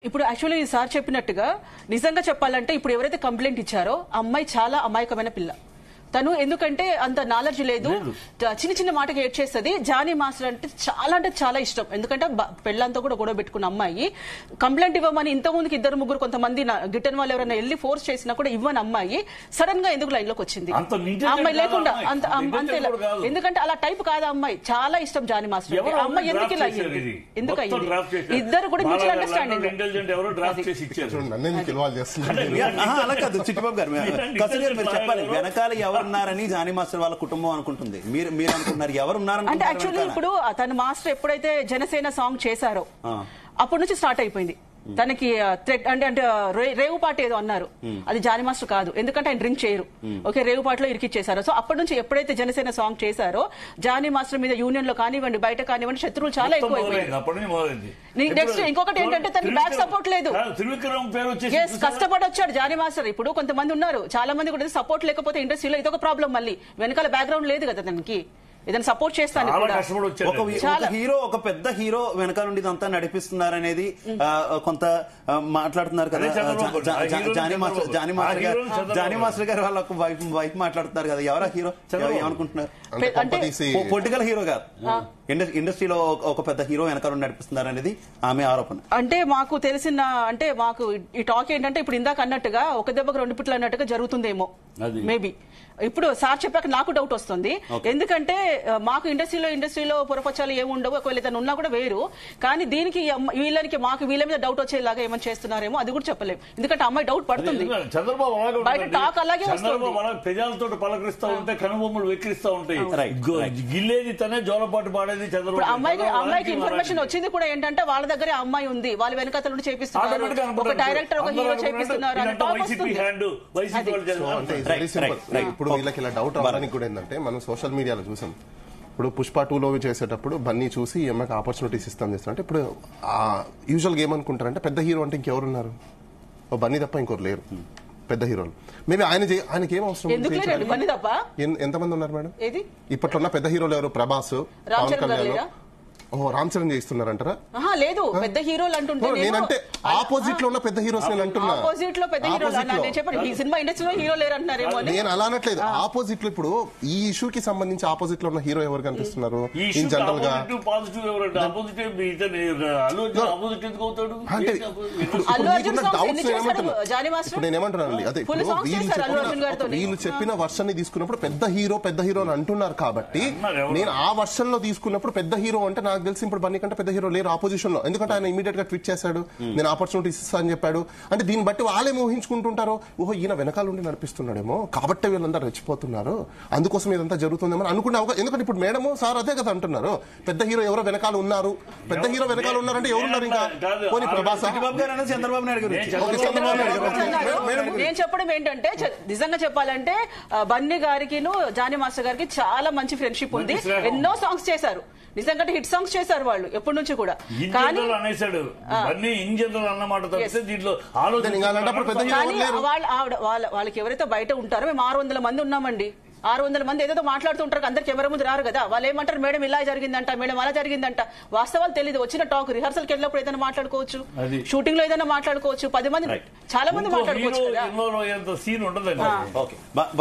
ఇప్పుడు actually sir చెప్పినట్టుగా నిజంగా చెప్పాలంటే ఇప్పుడు ఎవరైతే కంప్లైంట్ ఇచ్చారో ఆ అమ్మాయి చాలా అమాయకమైన పిల్ల తను ఎందుకంటే అంత నాలెడ్జ్ లేదు ట- చిన్న చిన్న మాటకి ఏడ్ చేస్తుంది జానీ మాస్టర్ అంటే చాలా అంటే చాలా ఇష్టం ఎందుకంటే బ- పెళ్ళంతా కూడా గొడవ పెట్టుకున్న అమ్మాయి కంప్లైంట్ ఇవ్వమని ఇంత ముందుకి ఇద్దరు ముగ్గురు కొంతమంది నా- గిట్టని వాళ్ళు ఎవరైనా వెళ్ళి ఫోర్స్ చేసినా కూడా ఇవ్వని అమ్మాయి సడన్ గా ఎందుకు లైన్ లోకి వచ్చింది అంత intelligent ఆ అమ్మాయి కాదు లేకుండా అమ్మాయి. అంత అంత అంతే intelligent కూడా కాదు. ఎందుకంటే అలా టైప్ కాదు ఆ అమ్మాయి చాలా ఇష్టం జానీ మాస్టర్ అంటే. ఎవరో ఆ అమ్మాయి ఎందుకు ఇలా డ్రాఫ్ట్ చేశారు అయ్యింది ఇది. ఎందుకు మొత్తం డ్రాఫ్ట్ అయ్యింది చేశారు. ఇద్దరు కూడా మ్యూచువల్ బాగా అండర్స్టాండింగ్ ఇంటెలిజెంట్ ఎవరో డ్రాఫ్ట్ చేసి ఇచ్చారు చూడండి నన్ను ఎందుకు ఇన్వాల్వ్ చేస్తున్నారు యా, ఆహా, అలా కాదు చిట్టిబాబు గారు మీరండి, కసు గారు మీరు ఇద్దరు చెప్పాలి ఎవరు? వెనకాల ఎవరున్నారని జానీ మాస్టర్ వాళ్ళ కుటుంబం అనుకుంటుంది మీరు మీరు అనుకుంటున్నారు ఎవరు అంటే ఉన్నారనుకుంటున్నారు యాక్చువల్లీ వెనకాల? ఇప్పుడు తన మాస్టర్ ఎప్పుడైతే జనసేన సాంగ్ చేశారో ఆ. అప్పటి నుంచి స్టార్ట్ అయిపోయింది తనకి థ్రెడ్ అంటే అంటే రే- రేవు పాట ఏదో అన్నారు అది జానీ మాస్టర్ కాదు ఎందుకంటే ఆయన డ్రింక్ చేయరు ఓకే రేవు పాటలో ఇరికిచ్చేశారు సో అప్పటి నుంచి ఎప్పుడైతే జనసేన సాంగ్ చేశారో జానీ మాస్టర్ మీద యూనియన్ లో కానివ్వండి బయట కానివ్వండి శత్రువులు చాలా మొత్తం ఎక్కువ మొదలైంది. అయిపోయింది అప్పటి నుంచి మొదలైంది నీకు next ఇప్పుడు ఇంకొకటి ఏంటంటే తనకి back త్రివిక్రమ్- support లేదు. కాదు, త్రివిక్రమ్ పేరు వచ్చేసి ఎస్ చూసారా? కష్టపడి వచ్చాడు జానీ మాస్టర్ ఇప్పుడు కొంతమంది ఉన్నారు చాలా మంది కూడా సపోర్ట్ లేకపోతే ఇండస్ట్రీలో ఇదొక ప్రాబ్లం మళ్ళీ వెనకాల బ్యాక్గ్రౌండ్ లేదు కదా తనకి ఏదైనా సపోర్ట్ చేస్తాను చాలా కూడా కష్టపడి వచ్చాడు ఒక ఒక చాలా. హీరో ఒక పెద్ద హీరో వెనకాల నుండి ఇదంతా నడిపిస్తున్నారనేది ఆ, కొంత ఆ, మాట్లాడుతున్నారు కదా అదే చంద్రబాబు. జా- జా- ఆ హీరోని జానీ మాస్టర్ చంద్రబాబు. జానీ మాస్టర్ ఆ గారు హీరోని చంద్రబాబు. జానీ మాస్టర్ గారు వాళ్ళ ఒక వైఫ్ వైఫ్ మాట్లాడుతున్నారు కదా ఎవరా హీరో చంద్రబాబు. ఏమనుకుంటున్నారు అంటే అంటే కొంపతీసి పొలిటికల్ హీరో కాదు ఇండస్- ఇండస్ట్రీలో ఒక- ఒక పెద్ద హీరో వెనకాల నుండి నడిపిస్తున్నారు అనేది ఆమె ఆరోపణ అంటే మాకు తెలిసిన అంటే మాకు ఈ టాక్ ఏంటంటే ఇప్పుడు ఇందాక అన్నట్టుగా ఒక దెబ్బకు రెండు పిట్లు అన్నట్టుగా జరుగుతుందేమో అది. మేబీ ఇప్పుడు సార్ చెప్పాక నాకు డౌట్ వస్తుంది ఎందుకంటే ఆ, మాకు ఇండస్ట్రీలో ఇండస్ట్రీలో పొరపచ్చాలు ఏమి ఉండవు ఒకవేళ ఇతను ఉన్నా కూడా వేరు కానీ దీనికి ఈ అమ్మ- వీళ్ళకి మాకు వీళ్ళ మీద డౌట్ వచ్చేలాగా ఏమైనా చేస్తున్నారేమో అది కూడా చెప్పలేము ఎందుకంటే అమ్మాయి డౌట్ పడుతుంది ఎందుకంటే చంద్రబాబు అలాగే బయట ఉంటాడండి. టాక్ అలాగే చంద్రబాబు వస్తుంది. అలా ప్రజలతో పలకరిస్తా ఉంటే కనుబొమ్మలు వెక్కిరిస్తా ఉంటాయి Right, గో- right. గిల్లేది తనే జోలపాటు పాడేది ఇప్పుడు చంద్రబాబు అమ్మాయికి చంద్రబాబు అమ్మాయికి అలాంటి ఇన్ఫర్మేషన్ అలాంటి. వచ్చింది కూడా ఏంటంటే వాళ్ళ దగ్గరే అమ్మాయి ఉంది వాళ్ళ వెనకాతల నుండి చేపిస్తున్నారు Automatic గా ఒక అనుకుంటారు. డైరెక్టర్ ఒక అందరూ హీరో అనుకుంటారు, చేపిస్తున్నారు అని ఇదంతా టాక్ వైసీపీ వస్తుంది హ్యాండ్ వైసీపీ అది. వాళ్ళు సో చేస్తారు. అంటే Right, very simple right, right. ఇప్పుడు వీళ్ళకి ఇలా డౌట్ రావడానికి కూడా ఏంటంటే మనం సోషల్ మీడియాలో చూసాం ఇప్పుడు పుష్ప టూలో చేసేటప్పుడు బన్నీ చూసి ఈ అమ్మాయికి ఆపర్చునిటీస్ ఇస్తాం చేస్తాం అంటే ఇప్పుడు యూజువల్గా ఏమనుకుంటారంటే పెద్ద హీరో అంటే ఇంకెవరున్నారు ఓ బన్నీ తప్ప ఇంకోరు లేరు పెద్ద హీరోలు మేబీ ఆయన చే- ఆయనకి ఏం అవసరం ఉంది ఎందుకు లేరండి చేయించడానికి? పని తప్ప ఎన్- ఎంతమంది ఉన్నారు మేడం ఏది ఇప్పట్లో ఉన్న పెద్ద హీరోలు ఎవరు ప్రభాస్ రామ్ పవన్ చరణ్ గారు కళ్యాణ్ లేరా? ఓ రామ్ చరణ్ చేయిస్తున్నారంటారా ఆహా లేదు పెద్ద హీరోలు అంటుంటే ఓ, నేనంటే ఆపోజిట్ లో ఉన్న పెద్ద హీరోస్ నేను అంటున్నా ఆపోజిట్ లో పెద్ద హీరోలు Opposite లో. నేను చెప్పండి ఈ సినిమా ఇండస్ట్రీలో హీరో లేరు అంటున్నారేమో అని నేను అలా అనట్లేదు ఆపోజిట్ లో ఇప్పుడు ఈ ఇష్యూకి సంబంధించి ఆపోజిట్ లో ఉన్న హీరో ఎవరు కనిపిస్తున్నారు ఈ ఇన్ జనరల్ గా ఆపోజిటివ్ పాజిటివ్ ఎవరంటే ఆపోజిటివ్ ఇతను అల్లు అర్జున్ ఆపోజిట్ ఎందుకు అవుతాడు అంటే ఏంటి opposite? ఇప్పుడు అల్లు ఇప్పుడు అర్జున్ మీకున్న songs doubts ఎన్ని చేశారు ఏమంటున్నా? జానీ మాస్టర్? ఇప్పుడు నేను ఏమంటున్నానండి అదే Full ఇప్పుడు songs వీళ్ళు చేశారు అల్లు అర్జున్ గారితో. చెప్పిన వీళ్ళు చెప్పిన వర్షన్ ని తీసుకున్నప్పుడు పెద్ద హీరో పెద్ద హీరో అని అంటున్నారు కాబట్టి అన్నారు ఎవరు? నేను ఆ వర్షన్ లో తీసుకున్నప్పుడు పెద్ద హీరో అంటే నాకు తెలిసి ఇప్పుడు బన్నీ కంటే పెద్ద హీరో లేరు ఆపోజిషన్ లో ఎందుకంటే ఆయన ఇమీడియట్ గా ట్వీట్ చేశాడు నేను ఆపర్చునిటీస్ ఇస్తా అని చెప్పాడు అంటే దీన్ని బట్టి వాళ్ళేమో ఊహించుకుంటుంటారు ఓహో ఈయన వెనకాల నుండి నడిపిస్తున్నాడేమో కాబట్టి వీళ్ళందరూ రెచ్చిపోతున్నారు అందుకోసం ఇదంతా జరుగుతుందేమో అని అనుకునే అవకాశం ఎందుకంటే ఇప్పుడు మేడము సార్ అదే కదా అంటున్నారు పెద్ద హీరో ఎవరో వెనకాల ఉన్నారు పెద్ద హీరో వెనకాల ఉన్నారంటే ఎవరున్నారు ఇంకా కాదు. పోనీ ప్రభాస చిట్టిబాబు గారు అనేది చంద్రబాబు నాయుడు గారు నేను ఓకే, చంద్రబాబు నాయుడు గారు. అన్నారు. మేడం- నేను చెప్పడం ఏంటంటే చ- నిజంగా చెప్పాలంటే ఆ, బన్నీ గారికి జానీ మాస్టర్ గారికి చాలా మంచి ఫ్రెండ్షిప్ ఉంది మంచి స్నేహం. ఎన్నో సాంగ్స్ చేశారు నిజంగా హిట్ సాంగ్స్ చేశారు వాళ్ళు ఎప్పటి నుంచి కూడా ఇన్ కానీ జనరల్ అనేసాడు అన్ని ఇన్ జనరల్ అన్నమాట తప్పితే దీంట్లో then ఇంకా అలాంటప్పుడు పెద్ద హీరో కానీ ఎవరు లేరు? వాళ్ళ ఆవిడ వాళ్ళ వాళ్ళకి ఎవరైతే బయట ఉంటారో మేము ఆరు వందల మంది ఉన్నామండి ఆరు వందల మంది ఏదో మాట్లాడుతూ ఉంటారు అందరు కెమెరా ముందు రారు కదా వాళ్ళు ఏమంటారు మేడం ఇలా జరిగిందంట మేడం అలా జరిగిందంట వాస్తవాలు తెలియదు వచ్చిన టాక్ రిహర్సల్కి వెళ్ళినప్పుడు ఏదైనా మాట్లాడుకోవచ్చు అది. షూటింగ్ లో ఏదైనా మాట్లాడుకోవచ్చు పది మంది చాలా మంది మాట్లాడుకోవచ్చు కదా ఇన్వాల్వ్ అయ్యేంత సీన్ ఉండదండి ఓకే బ-